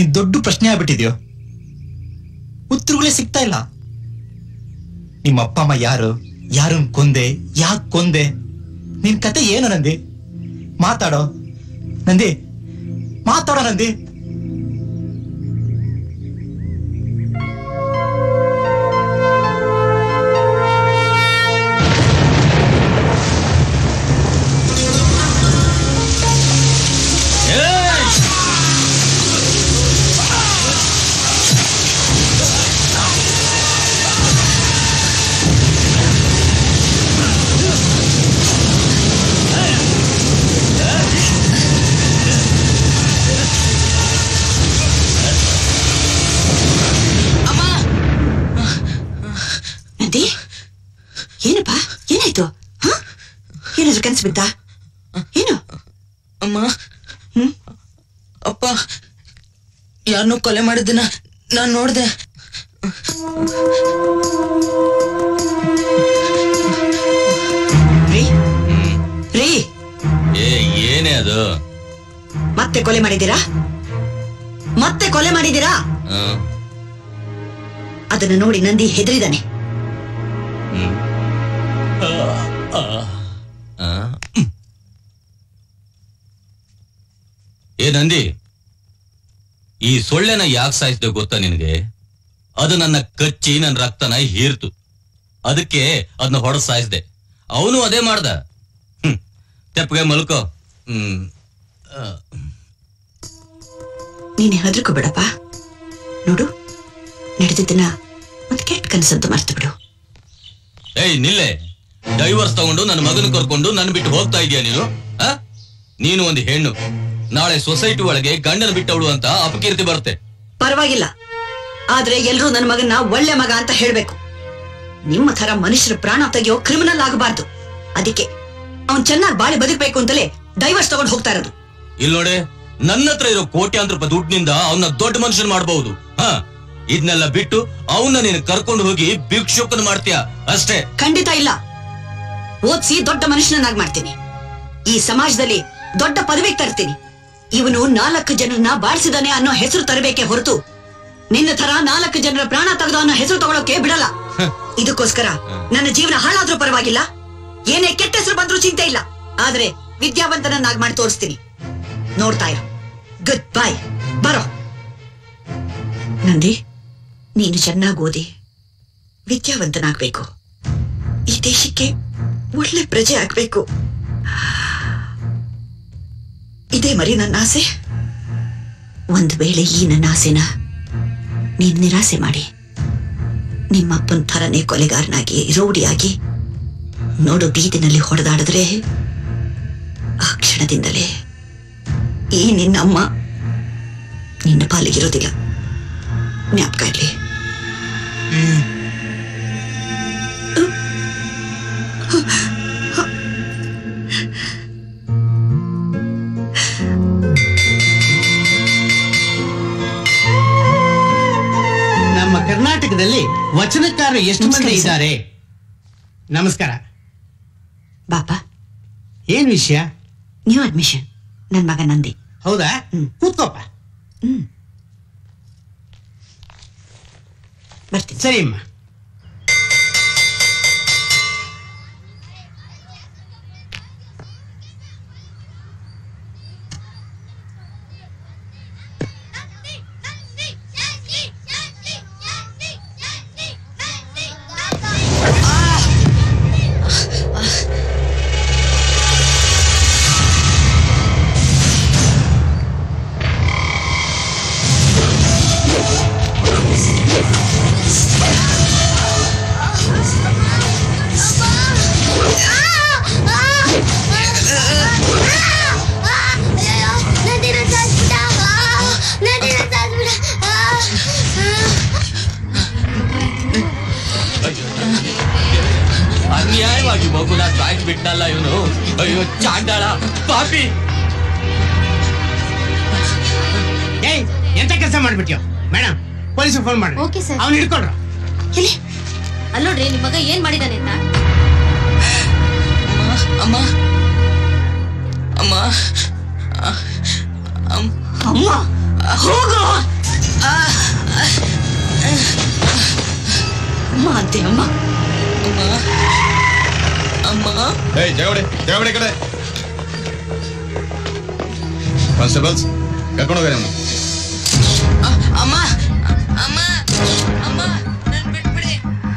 ನನಗೆ ದೊಡ್ಡ ಪ್ರಶ್ನೆ ಆಗ್ಬಿಟ್ಟಿದ್ಯೋ ಉತ್ತರಗಳೇ ಸಿಗ್ತಾ ಇಲ್ಲ ನಿಮ್ಮ ಅಪ್ಪ ಅಮ್ಮ ಯಾರು ಯಾರನ್ ಕೊಂದೆ ಯಾಕೆ ಕೊಂದೆ ನಿನ್ ಕತೆ ಏನು ನಂದಿ ಮಾತಾಡೋ ನಂದಿ ಮಾತಾಡೋ ನಂದಿ ನಂದಿ ಏನಪ್ಪ ಏನಾಯ್ತು ಹ? ಏನಾದ್ರು ಕನ್ಸು ಬಿದ್ದ ಏನು ಅಮ್ಮ ಅಪ್ಪ ಯಾರನ್ನೂ ಕೊಲೆ ಮಾಡಿದ್ದನ್ನ ನಾನ್ ನೋಡ್ದೆ ರೀ ರೀ ಏ ಏನೇ ಅದು ಮತ್ತೆ ಕೊಲೆ ಮಾಡಿದ್ದೀರಾ ಮತ್ತೆ ಕೊಲೆ ಮಾಡಿದ್ದೀರಾ ಆ, ಅದನ್ನ ನೋಡಿ ನಂದಿ ಹೆದರಿದಾನೆ ಹ್ಮ್. ಆ, ಆ. ಏ ನಂದಿ ಈ ಸೊಳ್ಳೆನ ಯಾಕೆ ಸಾಯಿಸಿದೆ ಗೊತ್ತಾ ನಿನಗೆ ಅದು ನನ್ನ ಕಚ್ಚಿ ನನ್ನ ರಕ್ತನ ಹೀರ್ತು ಅದಕ್ಕೆ ಅದನ್ನ ಹೊಡೆದ್ ಸಾಯಿಸ್ದೆ ಅವನು ಅದೇ ಮಾಡ್ದ ಹ್ಮ್ ತೆಪ್ಪಗೆ ಮಲ್ಕೋ ಹ್ಮ್ ಆ, ನೀನ್ ಹೆದರ್ಕೋಬೇಡಪ್ಪ ನೋಡು ನಡೆದಿದ್ದನ್ನ ಒಂದ್ ಕೆಟ್ಟ ಕನಸಂತ ಮರ್ತು ಬಿಡು ಏಯ್ ನಿಲ್ಲೆ ಡೈವರ್ಸ್ ತಗೊಂಡು ನನ್ನ ಮಗನ ಕರ್ಕೊಂಡು ನನ್ನ ಬಿಟ್ಟು ಹೋಗ್ತಾ ಇದೀಯ ನೀನು ಆ? ನೀನು ಒಂದು ಹೆಣ್ಣು ನಾಳೆ ಸೊಸೈಟಿ ಒಳಗೆ ಗಂಡನ ಬಿಟ್ಟವಳು ಅಂತ ಅಪಕೀರ್ತಿ ಬರುತ್ತೆ ಪರವಾಗಿಲ್ಲ ಆದ್ರೆ ಎಲ್ರೂ ನನ್ನ ಮಗನ್ನ ಒಳ್ಳೆ ಮಗ ಅಂತ ಹೇಳ್ಬೇಕು ನಿಮ್ಮ ತರ ಮನುಷ್ಯರ ಪ್ರಾಣ ತೆಗೆಯೋ ಕ್ರಿಮಿನಲ್ ಆಗಬಾರ್ದು ಅದಕ್ಕೆ ಅವ್ನ್ ಚೆನ್ನಾಗಿ ಬಾಳಿ ಬದುಕಬೇಕು ಅಂತಲೇ ಡೈವರ್ಸ್ ತಗೊಂಡು ಹೋಗ್ತಾ ಇರೋದು ಇಲ್ಲಿ ನೋಡಿ ನನ್ನ ಹತ್ರ ಇರೋ ಕೋಟ್ಯಾಂತರ ರೂಪಾಯಿ ದುಡ್ಡಿನಿಂದ ಅವನ್ನ ದೊಡ್ಡ ಮನುಷ್ಯನ್ ಮಾಡಬಹುದು ಹ ಇದನ್ನೆಲ್ಲ ಬಿಟ್ಟು ಅವನ್ನ ನೀನು ಕರ್ಕೊಂಡು ಹೋಗಿ ಭಿಕ್ಷುಕನ್ ಮಾಡ್ತೀಯ ಅಷ್ಟೇ ಖಂಡಿತ ಇಲ್ಲ ಓದ್ಸಿ ದೊಡ್ಡ ಮನುಷ್ಯನನ್ನಾಗಿ ಮಾಡ್ತೀನಿ ಈ ಸಮಾಜದಲ್ಲಿ ದೊಡ್ಡ ಪದವಿಗೆ ತರ್ತೀನಿ ಇವನು ನಾಲ್ಕು ಜನರನ್ನ ಬಾಳಿಸಿದಾನೆ ಅನ್ನೋ ಹೆಸರು ತರಬೇಕೆ ಹೊರತು ನಿನ್ನ ತರ ನಾಲ್ಕು ಜನರ ಪ್ರಾಣ ತೆಗೆದು ಅನ್ನೋ ಹೆಸರು ತಗೊಳಕ್ಕೆ ಬಿಡಲ್ಲ ಇದಕ್ಕೋಸ್ಕರ ನನ್ನ ಜೀವನ ಹಾಳಾದ್ರೂ ಪರವಾಗಿಲ್ಲ ಏನೇ ಕೆಟ್ಟ ಹೆಸರು ಬಂದ್ರೂ ಚಿಂತೆ ಇಲ್ಲ ಆದ್ರೆ ವಿದ್ಯಾವಂತನನ್ನಾಗಿ ಮಾಡಿ ತೋರಿಸ್ತೀನಿ ನೋಡ್ತಾ ಇರು ಗುಡ್ ಬಾಯ್ ಬರೋ ನಂದಿ ನೀನು ಚೆನ್ನಾಗಿ ಓದಿ ವಿದ್ಯಾವಂತನಾಗ್ಬೇಕು ಈ ದೇಶಕ್ಕೆ ಒಳ್ಳೆ ಪ್ರಜೆ ಆಗ್ಬೇಕು ಇದೇ ಮರಿ ನನ್ನ ಆಸೆ ಒಂದ್ ವೇಳೆ ಈ ನನ್ನ ಆಸೆನ ನೀನ್ ನಿರಾಸೆ ಮಾಡಿ ನಿಮ್ಮಪ್ಪನ ಥರನೇ ಕೊಲೆಗಾರನಾಗಿ ರೌಡಿಯಾಗಿ ನೋಡು ಬೀದಿನಲ್ಲಿ ಹೊಡೆದಾಡಿದ್ರೆ ಆ ಕ್ಷಣದಿಂದಲೇ ಈ ನಿನ್ನಮ್ಮ ನಿನ್ನ ಪಾಲಿಗಿರೋದಿಲ್ಲ ಜ್ಞಾಪಕ ಇರ್ಲಿ ನಮ್ಮ ಕರ್ನಾಟಕದಲ್ಲಿ ವಚನಕಾರರು ಎಷ್ಟು ಮಂದಿ ನಮಸ್ಕಾರ, ಸರ್. ಇದ್ದಾರೆ ನಮಸ್ಕಾರ ಬಾಪ ಏನ್ ವಿಷಯ ನ್ಯೂ ಅಡ್ಮಿಷನ್ ನನ್ ಮಗ ನಂದಿ ಹೌದಾ ಹ್ಮ್. ಕೂತ್ಕೋಪ ಹ್ಮ್ ಬರ್ತೀನಿ ಸರಿ ಅಮ್ಮ ಅನ್ಯಾಯವಾಗಿ ಮಗುನ ಸಾಯ್ಸ್ ಬಿಟ್ನಲ್ಲ ಇವನು ಅಯ್ಯೋ ಚಾಂಡಾಳ ಪಾಪಿ ಏಯ್ ಎಂತ ಕೆಲಸ ಮಾಡ್ಬಿಟ್ಯೋ ಮೇಡಮ್ ಪೊಲೀಸ್ ಫೋನ್ ಮಾಡಿ Okay, sir. ಅವ್ನು ಹಿಡ್ಕೊಳ್ರ ಎಲ್ಲಿ ಅಲ್ಲೋಡ್ರಿ ನಿಮ್ ಮಗ ಏನ್ ಮಾಡಿದಾನೆ ಅಂತ ಅಮ್ಮ ಅಮ್ಮ ಅಮ್ಮ ಅಮ್- ಅಮ್ಮ ಹೋಗು ಅಮ್ಮ ಅಂತೆ ಅಮ್ಮ ಅಮ್ಮ ಏಯ್ ಜಗವಡೆ ಜಗವಡೆ ಕಡೆ ಕಾನ್ಸ್ಟೇಬಲ್ಸ್ ಕರ್ಕೊಂಡು ಹೋಗಿ ಅವನು ಅಮ್ಮ ಅಮ್ಮ ಅಮ್ಮ ನನ್ ಬಿಟ್ಬಿಡಿ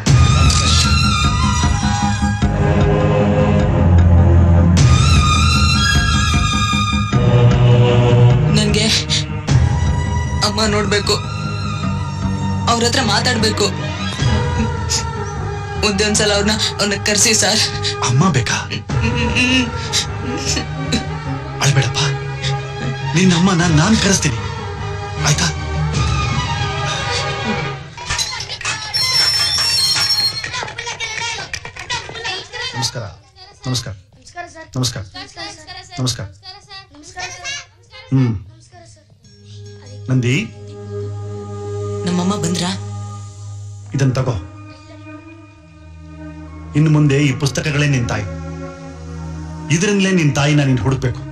ನನ್ಗೆ ಅಮ್ಮ ನೋಡ್ಬೇಕು ಅವ್ರ ಹತ್ರ ಮಾತಾಡ್ಬೇಕು ಒಂದೇ ಒಂದ್ಸಲ ಅವ್ರನ್ನ ಅವ್ರನ್ನ ಕರ್ಸಿ ಸರ್ ಅಮ್ಮ ಬೇಕಾ ಅಳ್ಬೇಡಪ್ಪ ನಿನ್ನ ಅಮ್ಮನ ನಾನ್ ಕರೆಸ್ತೀನಿ ಆಯ್ತಾ ನಮಸ್ಕಾರ ನಮಸ್ಕಾರ ನಮಸ್ಕಾರ ನಮಸ್ಕಾರ ಹ್ಮ್ ನಂದಿ ನಮ್ಮಮ್ಮ ಬಂದ್ರಾ ಇದನ್ ತಗೋ ಇನ್ನು ಮುಂದೆ ಈ ಪುಸ್ತಕಗಳೇ ನಿನ್ ತಾಯಿ ಇದರಿಂದಲೇ ನಿನ್ ತಾಯಿನ ನೀನ್ ಹುಡುಕ್ಬೇಕು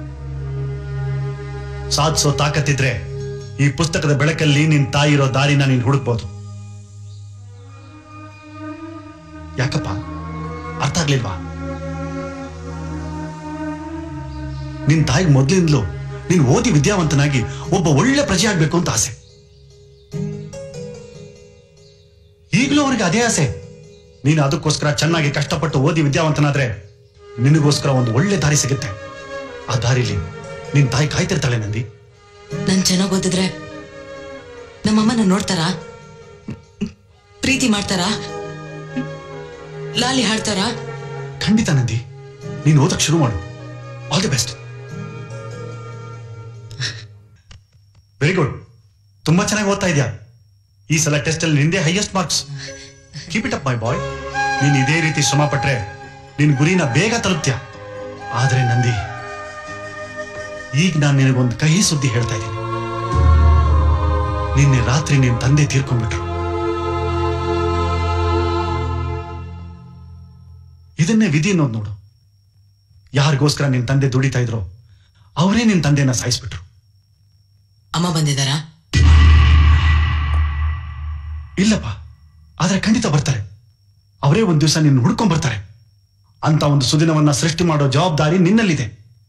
ಸಾಧಿಸೋ ತಾಕತ್ತಿದ್ರೆ ಈ ಪುಸ್ತಕದ ಬೆಳಕಲ್ಲಿ ನಿನ್ ತಾಯಿ ಇರೋ ದಾರಿನ ನೀನ್ ಹುಡುಕ್ಬೋದು ಯಾಕಪ್ಪ ಅರ್ಥ ಆಗ್ಲಿಲ್ವಾ ನಿನ್ ತಾಯಿಗೆ ಮೊದ್ಲಿಂದಲೂ ನೀನ್ ಓದಿ ವಿದ್ಯಾವಂತನಾಗಿ ಒಬ್ಬ ಒಳ್ಳೆ ಪ್ರಜೆ ಆಗ್ಬೇಕು ಅಂತ ಆಸೆ ಈಗಲೂ ಅವ್ರಿಗೆ ಅದೇ ಆಸೆ ನೀನು ಅದಕ್ಕೋಸ್ಕರ ಚೆನ್ನಾಗಿ ಕಷ್ಟಪಟ್ಟು ಓದಿ ವಿದ್ಯಾವಂತನಾದ್ರೆ ನಿನಗೋಸ್ಕರ ಒಂದು ಒಳ್ಳೆ ದಾರಿ ಸಿಗುತ್ತೆ ಆ ದಾರಿಲಿ ನಿನ್ ತಾಯಿ ಕಾಯ್ತಿರ್ತಾಳೆ ನಂದಿ ನಾನ್ ಚೆನ್ನಾಗ್ ಓದಿದ್ರೆ ನಮ್ಮಮ್ಮನ ನೋಡ್ತಾರಾ ಪ್ರೀತಿ ಮಾಡ್ತಾರಾ ಲಾಲಿ ಹಾಡ್ತಾರಾ ಖಂಡಿತ ನಂದಿ ನೀನು ಓದಕ್ ಶುರು ಮಾಡು all the best very good ತುಂಬಾ ಚೆನ್ನಾಗಿ ಓದ್ತಾ ಇದೆಯಾ ಈ ಸಲ ಟೆಸ್ಟ್ ಅಲ್ಲಿ ನಿಂದೆ highest marks keep it up my boy ನೀನ್ ಇದೇ ರೀತಿ ಶ್ರಮ ಪಟ್ರೆ ನಿನ್ ಗುರಿನ ಬೇಗ ತಲುಪ್ತೀಯ ಆದ್ರೆ ನಂದಿ ಈಗ ನಾನು ನಿನಗೊಂದು ಕಹಿ ಸುದ್ದಿ ಹೇಳ್ತಾ ಇದ್ದೀನಿ ನಿನ್ನೆ ರಾತ್ರಿ ನಿನ್ ತಂದೆ ತೀರ್ಕೊಂಡ್ಬಿಟ್ರು ಇದನ್ನೇ ವಿಧಿ ಅನ್ನೋದು ನೋಡು ಯಾರಿಗೋಸ್ಕರ ನಿನ್ ತಂದೆ ದುಡಿತಾ ಇದ್ರು ಅವರೇ ನಿನ್ ತಂದೆನ ಸಾಯಿಸ್ಬಿಟ್ರು ಅಮ್ಮ ಬಂದಿದಾರಾ ಇಲ್ಲಪ್ಪ ಆದ್ರೆ ಖಂಡಿತ ಬರ್ತಾರೆ ಅವರೇ ಒಂದ್ ದಿವಸ ನಿನ್ನ ಹುಡ್ಕೊಂಡ್ ಬರ್ತಾರೆ ಅಂತ ಒಂದು ಸುದಿನವನ್ನ ಸೃಷ್ಟಿ ಮಾಡೋ ಜವಾಬ್ದಾರಿ ನಿನ್ನಲ್ಲಿದೆ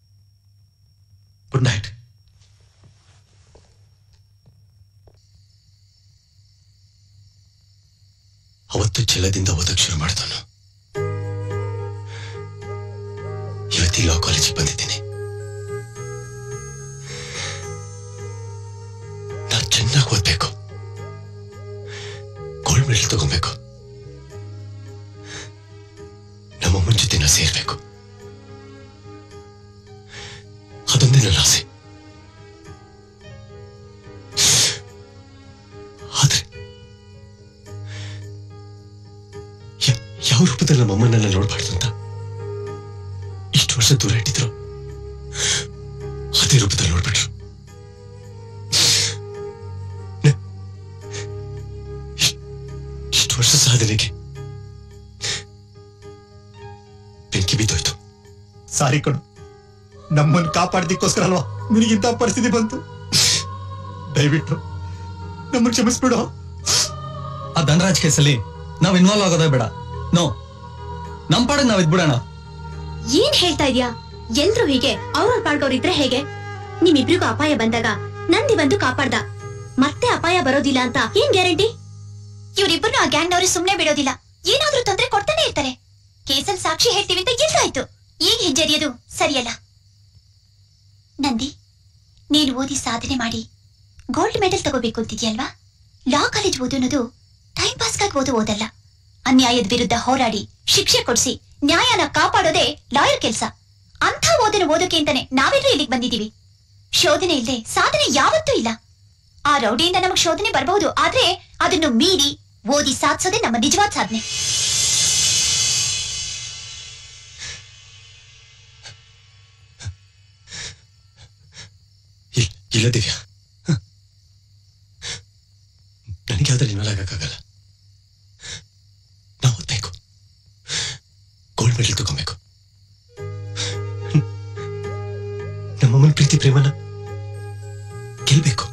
ಗುಡ್ ನೈಟ್ ಅವತ್ತು ಛಲದಿಂದ ಓದಕ್ ಶುರು ಮಾಡಿದವನು ಇವತ್ತಿ ಲಾ ಕಾಲೇಜಿಗೆ ಬಂದಿದ್ದೀನಿ ನಾನು ಚೆನ್ನಾಗಿ ಓದ್ಬೇಕು ಗೋಲ್ಡ್ ಮೆಡಲ್ ತಗೊಬೇಕು ನಮ್ಮಮ್ಮನ ಜೊತೆ ನಾ ಸೇರ್ಬೇಕು ಅದೊಂದೇ ನನ್ನ ಆಸೆ ಆದ್ರೆ ಯ- ಯಾವ ರೂಪದಲ್ಲಿ ನಮ್ಮ ಅಮ್ಮನೆಲ್ಲ ನೋಡ್ಬಾರ್ದು ಅಂತ ಇಷ್ಟು ವರ್ಷ ದೂರ ಇಟ್ಟಿದ್ರು ಅದೇ ರೂಪದಲ್ಲಿ ನೋಡ್ಬಿಟ್ರು ನ- ಇಷ್ಟ್- ಇಷ್ಟು ವರ್ಷ ಸಾಧನೆಗೆ ಬೆಂಕಿ ಬಿದ್ದೋಯ್ತು ಸಾರಿ ಕಣು ನಮ್ಮನ್ನು ಕಾಪಾಡ್ದಿಕ್ಕೋಸ್ಕರ ಅಲ್ವಾ ನಿನಗಿಂತ ಪರಿಸ್ಥಿತಿ ಬಂತು ದಯವಿಟ್ಟು ನಮ್ಮನ್ನು ಕ್ಷಮಿಸ್ಬಿಡು ಆ ಧನರಾಜ್ ಕೇಸಲ್ಲಿ ನಾವ್ ಇನ್ವಾಲ್ವ್ ಆಗೋದೇ ಬೇಡ ನೋ ನಮ್ ಪಾಡಿಗೆ ನಾವ್ ಇದ್ಬಿಡೋಣ ಏನ್ ಹೇಳ್ತಾ ಇದ್ಯಾ ಎಲ್ರು ಹೀಗೆ ಅವ್ರವ್ರ ಪಾಡ್ಗವ್ರಿದ್ರೆ ಹೇಗೆ ನಿಮ್ಮಿಬ್ರಿಗೂ ಅಪಾಯ ಬಂದಾಗ ನಂದಿ ಬಂದು ಕಾಪಾಡ್ದ ಮತ್ತೆ ಅಪಾಯ ಬರೋದಿಲ್ಲ ಅಂತ ಏನ್ ಗ್ಯಾರಂಟಿ ಇವರಿಬ್ಬರನ್ನು ಆ ಗ್ಯಾಂಗ್ನವರು ಸುಮ್ನೆ ಬಿಡೋದಿಲ್ಲ ಏನಾದ್ರೂ ತೊಂದ್ರೆ ಕೊಡ್ತಾನೆ ಇರ್ತಾರೆ ಕೇಸಲ್ ಸಾಕ್ಷಿ ಹೇಳ್ತೀವಿ ಅಂತ ಎಲ್ಲಾಯ್ತು ಈಗ ಹಿಂಜರಿಯೋದು ಸರಿಯಲ್ಲ ನಂದಿ ನೀನು ಓದಿ ಸಾಧನೆ ಮಾಡಿ ಗೋಲ್ಡ್ ಮೆಡಲ್ ತಗೋಬೇಕು ಅಂತಿದ್ಯಲ್ವಾ ಲಾ ಕಾಲೇಜ್ ಓದು ಅನ್ನೋದು ಟೈಮ್ ಪಾಸ್ಗಾಗಿ ಓದು ಓದಲ್ಲ ಅನ್ಯಾಯದ ವಿರುದ್ಧ ಹೋರಾಡಿ ಶಿಕ್ಷೆ ಕೊಡ್ಸಿ ನ್ಯಾಯನ ಕಾಪಾಡೋದೇ ಲಾಯರ್ ಕೆಲ್ಸ ಅಂಥ ಓದನ್ನು ಓದೋಕೆ ಅಂತಾನೆ ನಾವೆಲ್ಲರೂ ಇಲ್ಲಿಗೆ ಬಂದಿದೀವಿ ಶೋಧನೆ ಇಲ್ಲದೆ ಸಾಧನೆ ಯಾವತ್ತೂ ಇಲ್ಲ ಆ ರೌಡಿಯಿಂದ ನಮಗ್ ಶೋಧನೆ ಬರಬಹುದು ಆದ್ರೆ ಅದನ್ನು ಮೀರಿ ಓದಿ ಸಾಧಿಸೋದೇ ನಮ್ಮ ನಿಜವಾದ ಸಾಧನೆ ಇಲ್- ಇಲ್ಲ ದಿವ್ಯಾ ಹ. ನನಗೆ ಯಾವ್ದ್ರಲ್ಲಿ ಇನ್ವಾಲ್ವ್ ಆಗಕ್ಕಾಗಲ್ಲ ನಾವು ಓದ್ಬೇಕು ಗೋಲ್ಡ್ ಮೆಡಲ್ ತಗೊಬೇಕು ನಮ್ಮಮ್ಮನ ಪ್ರೀತಿ ಪ್ರೇಮನ ಗೆಲ್ಬೇಕು